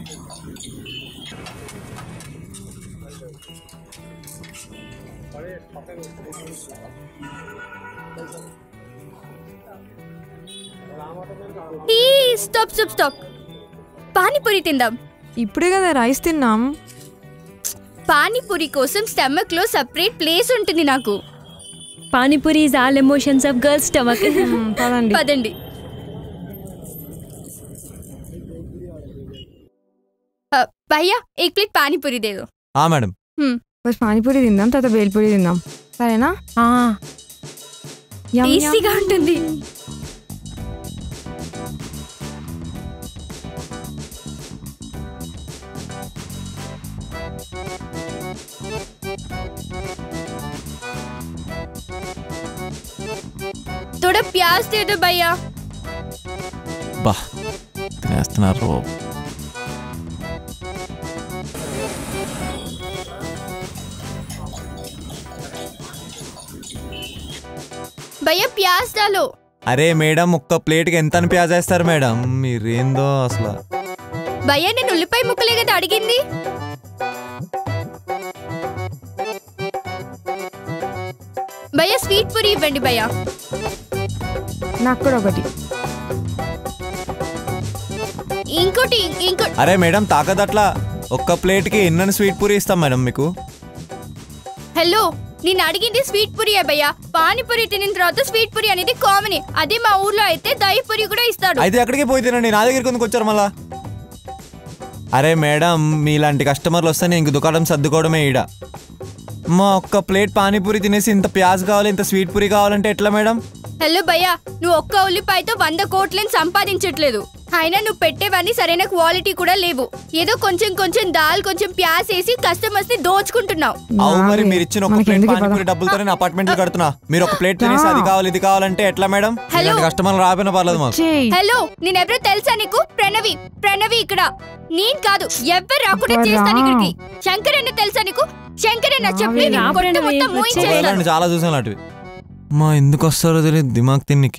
ఈ stop stop stop panipuri తిందాం ఇప్పుడే కదా రైస్ తిన్నాం పానీపూరి కోసం స్టమక్ లో సపరేట్ ప్లేస్ ఉంటుంది నాకు panipuri is all emotions of girls stomach hmm, పదండి పదండి ఆ, భయ్యా एक प्लेट पानीपुरी दे दो ఆ మేడం हम्म ఫస్ట్ పానీపూరి తిందాం తర్వాత బేల్పూరి తిందాం సరేనా యమ్ యమ్. టేస్టీగా ఉంటుంది थोड़ा प्याज दे दो भैया బా తినేస్తున్నారు भैया प्याज डालो అరే మేడం ఒక్క ప్లేట్కి ఎంత అని ప్యాజ్ వేస్తారు మేడం మీరేందో అసలు భయ్యా నేను ఉల్లిపాయ ముక్కలే కదా అడిగింది భయ్యా స్వీట్ పూరి ఇవ్వండి భయ్యా నాకు కూడా ఒకటి ఇంకోటి ఇంకోటి అరే మేడం తాకదట్లా ఒక్క ప్లేట్కి ఎన్నని స్వీట్ పూరి ఇస్తాం మేడం మీకు హలో నేను అడిగింది స్వీట్ పూరి భయ్యా పానీపూరి తినిన తర్వాత స్వీట్ పూరి అనేది కామన్ అదే మా ఊర్లో అయితే దహి పూరి కూడా ఇస్తాడు అయితే అక్కడికి పోయి తినండి నా దగ్గరికి ఎందుకు వచ్చారు మళ్ళా అరే మేడం మీలాంటి కస్టమర్లు వస్తే నేను ఇంక దుకాణం సర్దుకోవడమే ఈడ మా ఒక్క ప్లేట్ పానీపూరి తినేసి ఇంత ప్యాజ్ కావాలి ఇంత స్వీట్ పూరి కావాలంటే ఎట్లా మేడం హలో భయ్యా నువ్వు ఒక్క ఉల్లిపాయతో వంద కోట్లని సంపాదించట్లేదు అయినా నువ్వు పెట్టేవన్నీ సరైన క్వాలిటీ కూడా లేవు ఏదో కొంచెం కొంచెం దాల్ కొంచెం ప్యాస్ వేసి కస్టమర్స్ ని దోచుకుంటున్నావు అవు మరి నావే. మీరు ఇచ్చిన ఒక మనకి ప్లేట్ ఎందుకు పానీపూరి పద? డబ్బులతో నేను అపార్ట్మెంట్ లో కడుతున్నా మీరు ఒక ప్లేట్ తినేసి అది కావాలి ఇది కావాలంటే ఎట్లా మేడం హలో. ఇలాంటి కస్టమర్లు రాకపోయినా పర్లేదు మాకు చేయి హలో నేను ఎవరో తెలుసా నీకు ప్రణవి ప్రణవి ఇక్కడ నేను కాదు ఎవ్వరు రాకుండా అబ్బా, చేస్తాను రా. ఇక్కడికి శంకర్ అన్న తెలుసా నీకు శంకర్ అన్న చెప్పి రావే, నేను రా కొట్టు ప్రణవి, మొత్తం వచ్చే. మూయించేస్తాను ఇలాంటి చాలా చూసాను అలాంటివి మా ఎందుకు వస్తారో తెలియదు దిమాగ్ తిన్నికి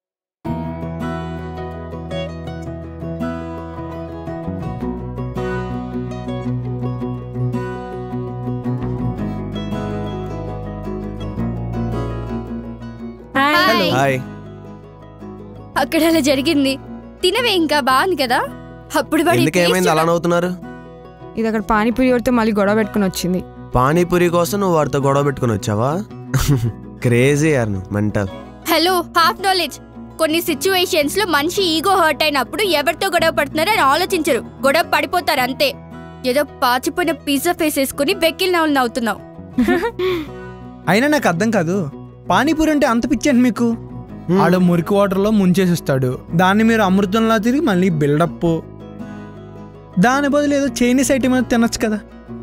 హాయ్. హాయ్ అక్కడ అలా జరిగింది తినవే ఇంకా బాగుంది కదా అప్పుడు వాడి ఎందుకు ఏమైంది taste అలా నవ్వుతున్నారు ఇది అక్కడ పానీపూరి కొడితే మళ్ళీ గొడవ పెట్టుకుని వచ్చింది పానీపూరి కోసం నువ్వు వాడితో గొడవ పెట్టుకుని వచ్చావా క్రేజీ యార్ నువ్వు మెంటల్ హలో హాఫ్ నాలెడ్జ్ కొన్ని సిచ్యువేషన్స్ లో మనిషి ఈగో హర్ట్ అయినప్పుడు ఎవరితో గొడవ పడుతున్నారో అని ఆలోచించరు గొడవ పడిపోతారు అంతే ఏదో పాచిపోయిన పిజ్జా ఫేస్ వేసుకుని బెక్కిల్ నవ్వులు నవ్వుతున్నావు అయినా నాకు అర్థం కాదు పానీపూరి అంటే అంత పిచ్చేంటి మీకు ఆడ మురికి వాటర్లో ముంచేసిస్తాడు దాన్ని మీరు అమృతంలా తిరిగి మళ్ళీ బిల్డప్ దాని బదులు ఏదో చైనీస్ ఐటమ్ ఏదో తినొచ్చు కదా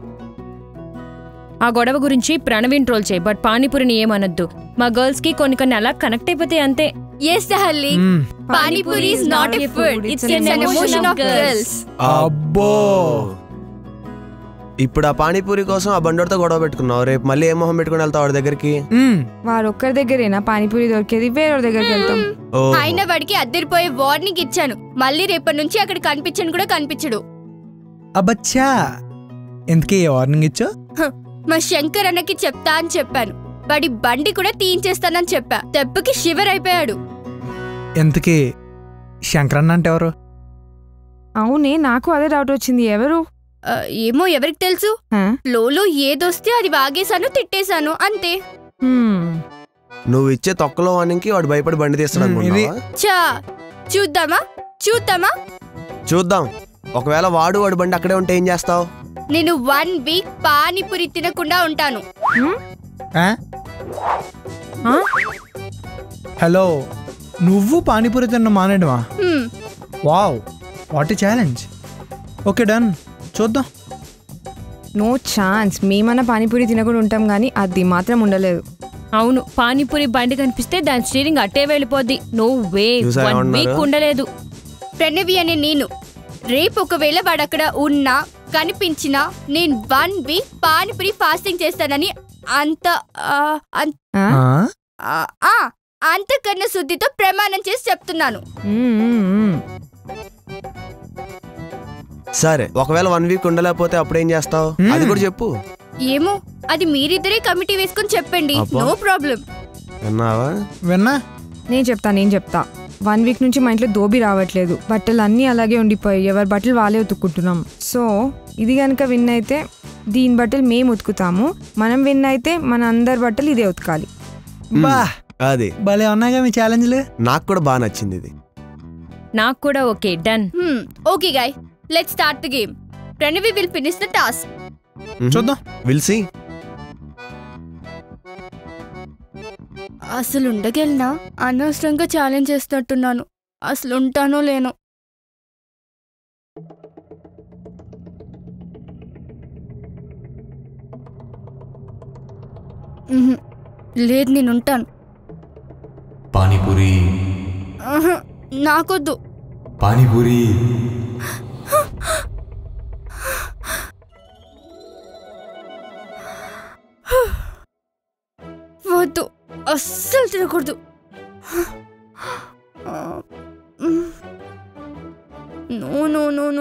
ఆ గొడవ గురించి ప్రణవిన్ ట్రోల్ చేయి బట్ పానీపూరిని ఏమనొద్దు మా గర్ల్స్ కి కొన్ని కొన్ని అలా కనెక్ట్ అయిపోతాయి అంతే ఎస్ హల్లి మ్మ్. Panipuri is not a food it's an emotion of girls అబ్బో ఇప్పుడు ఆ పానీపూరి కోసం ఆ బండోడితో గొడవ పెట్టుకున్నావు రేపు మళ్ళీ ఏ మొహం పెట్టుకుని వెళ్తావు వాడి దగ్గరికి మ్మ్. వారు ఒక్కరి దగ్గరేనా పానీపూరి దొరికేది వేరే దగ్గరికి వెళ్తాం ఓ ఆయన వాడికి అద్దరిపోయే వార్నింగ్ ఇచ్చాను మళ్ళీ రేపటి నుంచి అక్కడ కనిపించను కూడా కనిపించడు అబ్బచ్చా ఎందుకే వార్నింగ్ ఇచ్చా హ, మా శంకర్ అన్నకి చెప్తా అని చెప్పాను వాడి బండి కూడా తీయించేస్తానని చెప్పా దెబ్బకి షివర్ అయిపోయాడు ఎంతకి శంకరన్న అంటే ఎవరు అవునే నాకు అదే డౌట్ వచ్చింది ఎవరు ఆ, ఏమో ఎవరికి తెలుసు హా? లోలో ఏదొస్తే అది వాగేశాను తిట్టేశాను అంతే హ్మ్. నువ్వు ఇచ్చే తొక్కలో వార్నింగ్కి వాడు భయపడి బండి తీస్తాడు మ్మ్, ఇది- అనుకుంటున్నావా చా చూద్దామా చూద్దామా చూద్దాం ఒకవేళ వాడు వాడి బండి అక్కడే ఉంటే ఏం చేస్తావు నేను వన్ వీక్ పానీపూరి తినకుండా ఉంటాను ఆ? ఆ? హలో నువ్వు పానీపూరి తిన్న మానేయడమా hmm, wow what challenge okay done చూద్దాం నో ఛాన్స్ మేమన్నా పానీపూరి తినకుండా ఉంటాం కానీ అది మాత్రం ఉండలేదు అవును పానీపూరి బండి కనిపిస్తే దాని స్టీరింగ్ అట్టే వెళ్ళిపోద్ది నో వే చూసారా వన్ ఏమన్నారు? వీక్ ఉండలేదు ప్రణవి అనే నేను రేపు ఒకవేళ వాడు అక్కడ ఉన్నా కనిపించినా నేను వన్ వీక్ పానీపూరి ఫాస్టింగ్ చేస్తానని అంత ఆ, అన్- ఆ? ఆ? ఆ, ఆ, అంతకన్నా శుద్ధితో ప్రమాణం చేసి చెప్తున్నాను మ్మ్, మ్మ్, మ్మ్. సరే ఒకవేళ వన్ వీక్ ఉండలేకపోతే అప్పుడేం చేస్తావు అది కూడా చెప్పు ఏమో అది మీరిద్దరే కమిటీ వేసుకొని చెప్పండి అబ్బా. నో ప్రాబ్లం విన్నావా విన్నా నేను చెప్తా నేను చెప్తా వన్ వీక్ నుంచి మా ఇంట్లో దోబి రావట్లేదు బట్టలు అన్నీ అలాగే ఉండిపోయాయి ఎవరి బట్టలు వాళ్ళే ఉతుక్కుంటున్నాం సో ఇది కనుక విన్ అయితే దీని బట్టలు మేము ఉతుకుతాము మనం విన్ అయితే మన అందరి బట్టలు ఇదే ఉతకాలి బా అది భలే ఉన్నాయిగా మీ ఛాలెంజ్లు నాకు కూడా బాగా నచ్చింది ఇది నాకు కూడా okay done okay guy let start the game Pranavi will finish the task చూద్దాం విల్సి అసలు ఉండగలనా అనవసరంగా ఛాలెంజ్ చేస్తున్నట్టున్నాను అసలు ఉంటానో లేనో ఉహుం. లేదు నేను ఉంటాను పానీపూరి ఆహా, నాకొద్దు పానీపూరి వద్దు అస్సలు తినకూడదు నో నో నో నో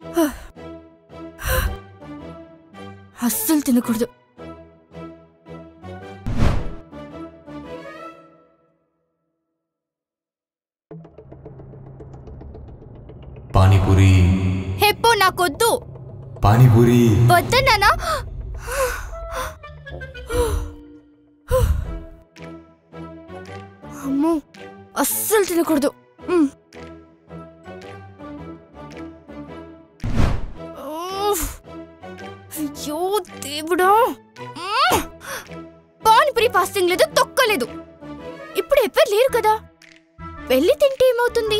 అస్సలు తినకూడదు పానీపూరి హెప్పో నాకొద్దు పానీపూరి వద్దన్నానా అమ్మో అస్సలు తినకూడదు మ్. ఉఫ్. అయ్యో దేవుడా మ్. పానీపూరి ఫాస్టింగ్ లేదు తొక్కలేదు ఇప్పుడు ఎవరు లేరు కదా వెళ్ళి తింటే ఏమవుతుంది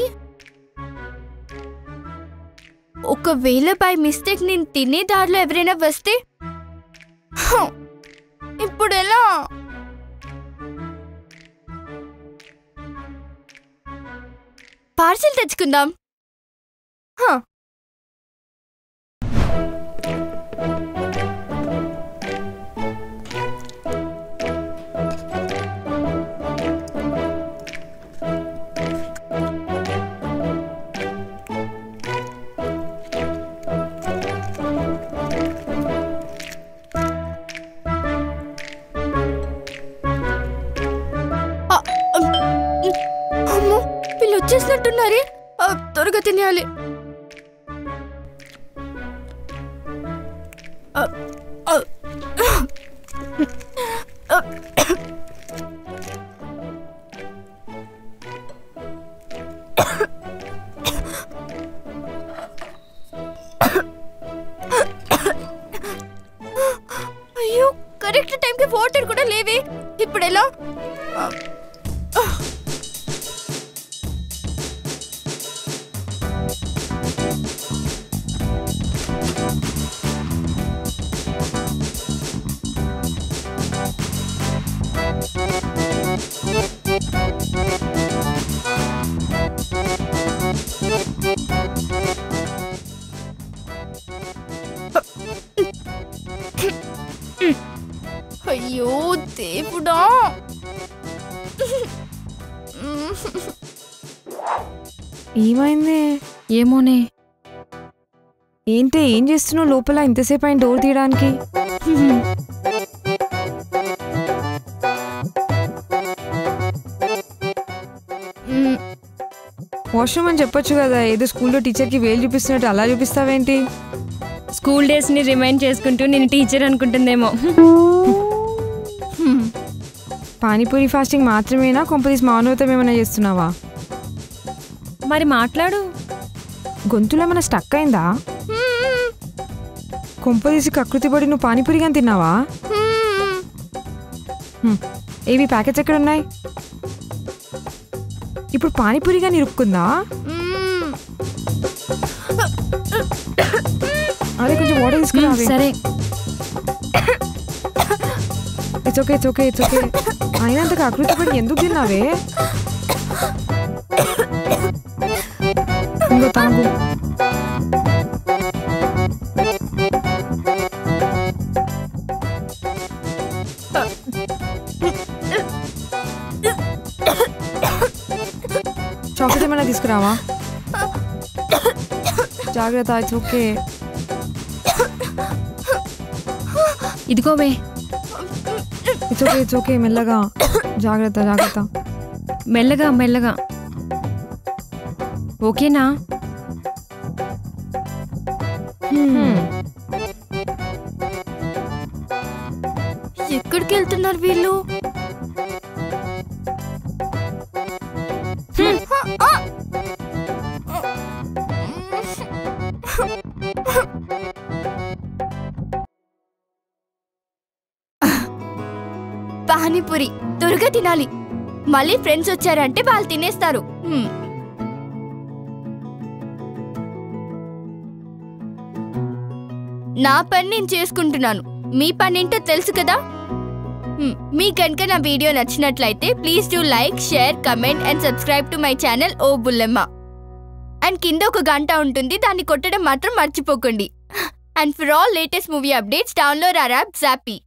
ఒకవేళ బై మిస్టేక్ నేను తినే దారిలో ఎవరైనా వస్తే హ, ఇప్పుడు ఎలా పార్సిల్ తెచ్చుకుందాం హ. ఆ, అమ్, అమ్మో వీళ్ళు వచ్చేసినట్టున్నారే ఆ, త్వరగా తినేయాలి ఆ, ఆ, ఆ. అయ్యో కరెక్ట్ టైంకి వాటర్ కూడా లేవే ఇప్పుడు ఎలా అయ్యో దేవుడా ఏమైంది ఏమోనే ఏంటి ఏం చేస్తున్నావు లోపల ఇంతసేపు ఆయన డోర్ తీయడానికి మ్, వాష్రూమ్ అని చెప్పొచ్చు కదా ఏదో స్కూల్లో టీచర్కి వేలు చూపిస్తున్నట్టు అలా చూపిస్తావేంటి స్కూల్ డేస్ ని రిమైండ్ చేసుకుంటూ నేను టీచర్ అనుకుంటుందేమో హ్మ్. పానీపూరి ఫాస్టింగ్ మాత్రమేనా కొంపదీసి మౌనవ్రతం ఏమైనా చేస్తున్నావా మరి మాట్లాడు గొంతులో ఏమైనా స్టక్ అయిందా హ్మ్. కొంపదీసి కకృతి పడి నువ్వు పానీపూరి కానీ తిన్నావా హ్మ్. హ్మ్. ఏవి ప్యాకెట్స్ ఎక్కడ ఉన్నాయి ఇప్పుడు పానీపూరి కానీ ఇరుక్కుందా హ్మ్. అదే కొంచెం వాటర్ తీసుకురా సరే it's okay it's okay it's okay అయినంత కకృతి పడి ఎందుకు తిన్నావే ఇంకో తాగు చాక్లెట్ ఏమైనా తీసుకురావా జాగ్రత్త ఇట్స్ ఓకే ఇదిగోవే ఇట్స్ ఓకే ఇట్స్ ఓకే మెల్లగా జాగ్రత్త జాగ్రత్త మెల్లగా మెల్లగా ఓకేనా హ్మ్. ఎక్కడికి వెళ్తున్నారు వీళ్ళు పానీపూరి త్వరగా తినాలి మళ్ళీ ఫ్రెండ్స్ వచ్చారంటే వాళ్ళు తినేస్తారు హ్మ్. నా పని నేను చేసుకుంటున్నాను మీ పని ఏంటో తెలుసు కదా హ్మ్. మీ కనుక నా వీడియో నచ్చినట్లయితే please do like share comment and subscribe to my channel O Bullemma and కింద ఒక గంట ఉంటుంది దాన్ని కొట్టడం మాత్రం మర్చిపోకండి and for all latest movie updates download our app జాపీ